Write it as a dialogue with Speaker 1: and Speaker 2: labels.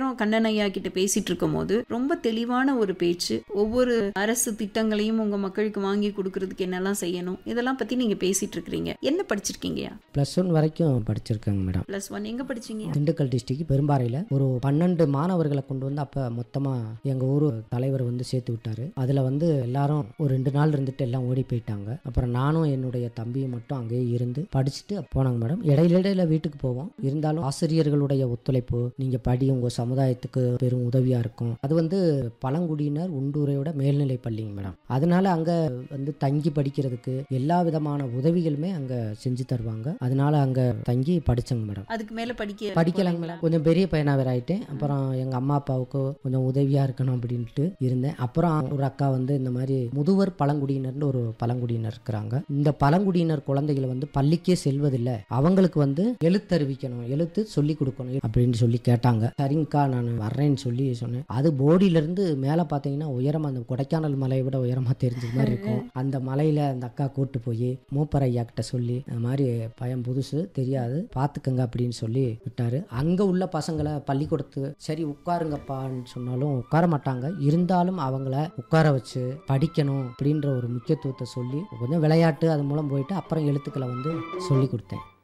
Speaker 1: நேரம் கண்ணன் ஐயா கிட்ட பேசிட்டு இருக்கும் போது ரொம்ப தெளிவான ஒரு பேச்சு ஒவ்வொரு அரசு திட்டங்களையும் உங்க மக்களுக்கு வாங்கி கொடுக்கறதுக்கு என்னெல்லாம் செய்யணும் இதெல்லாம் பத்தி நீங்க பேசிட்டு இருக்கிறீங்க என்ன படிச்சிருக்கீங்கயா
Speaker 2: ப்ளஸ் ஒன் வரைக்கும் படிச்சிருக்கேங்க மேடம்
Speaker 1: பிளஸ் ஒன் எங்க படிச்சீங்க
Speaker 2: திண்டுக்கல் டிஸ்ட்ரிக்ட் பெரும்பாறையில் ஒரு பன்னெண்டு மாணவர்களை கொண்டு வந்து அப்போ மொத்தமாக எங்கள் ஊர் தலைவர் வந்து சேர்த்து விட்டாரு அதில் வந்து எல்லாரும் ஒரு ரெண்டு நாள் இருந்துட்டு எல்லாம் ஓடி போயிட்டாங்க அப்புறம் நானும் என்னுடைய தம்பியும் மட்டும் அங்கேயே இருந்து படிச்சுட்டு போனாங்க மேடம் இடையில இடையில வீட்டுக்கு போவோம் இருந்தாலும் ஆசிரியர்களுடைய ஒத்துழைப்பு நீங்கள் படி உங்கள் சமுதாயத்துக்கு பெரும் உதவியாக இருக்கும் அது வந்து பழங்குடியினர் உண்டூரையோட மேல்நிலை பள்ளிங்க மேடம் அதனால அங்கே வந்து தங்கி படிக்கிறதுக்கு எல்லா விதமான உதவிகளுமே அங்கே செஞ்சு தருவாங்க அதனால அங்கே தங்கி படிச்சேங்க மேடம்
Speaker 1: அதுக்கு மேல படிக்க
Speaker 2: படிக்கலாங்க மேடம் கொஞ்சம் பெரிய பையனா வேற ஆயிட்டேன் அப்புறம் எங்க அம்மா அப்பாவுக்கு கொஞ்சம் உதவியா இருக்கணும் அப்படின்ட்டு இருந்தேன் அப்புறம் ஒரு அக்கா வந்து இந்த மாதிரி முதுவர் பழங்குடியினர்னு ஒரு பழங்குடியினர் இருக்கிறாங்க இந்த பழங்குடியினர் குழந்தைகளை வந்து பள்ளிக்கே செல்வதில்லை அவங்களுக்கு வந்து எழுத்தறிவிக்கணும் எழுத்து சொல்லி கொடுக்கணும் அப்படின்னு சொல்லி கேட்டாங்க சரிங்கக்கா நான் வர்றேன்னு சொல்லி சொன்னேன் அது போடியில இருந்து மேலே பார்த்தீங்கன்னா உயரமா அந்த கொடைக்கானல் மலையை விட உயரமா தெரிஞ்ச மாதிரி இருக்கும் அந்த மலையில அந்த அக்கா கூட்டு போய் மூப்பர் ஐயா கிட்ட சொல்லி இந்த மாதிரி பையன் புதுசு தெரியாது பார்த்துக்கங்க அப்படின்னு சொல்லி விட்டாரு அங்க உள்ள பசங்களை பள்ளிக்கூடத்து சரி உட்காருங்கப்பான்னு சொன்னாலும் உட்கார மாட்டாங்க இருந்தாலும் அவங்கள உட்கார வச்சு படிக்கணும் அப்படின்ற ஒரு முக்கியத்துவத்தை சொல்லி கொஞ்சம் விளையாட்டு அது மூலம் போயிட்டு அப்புறம் எழுத்துக்களை வந்து சொல்லி கொடுத்தேன்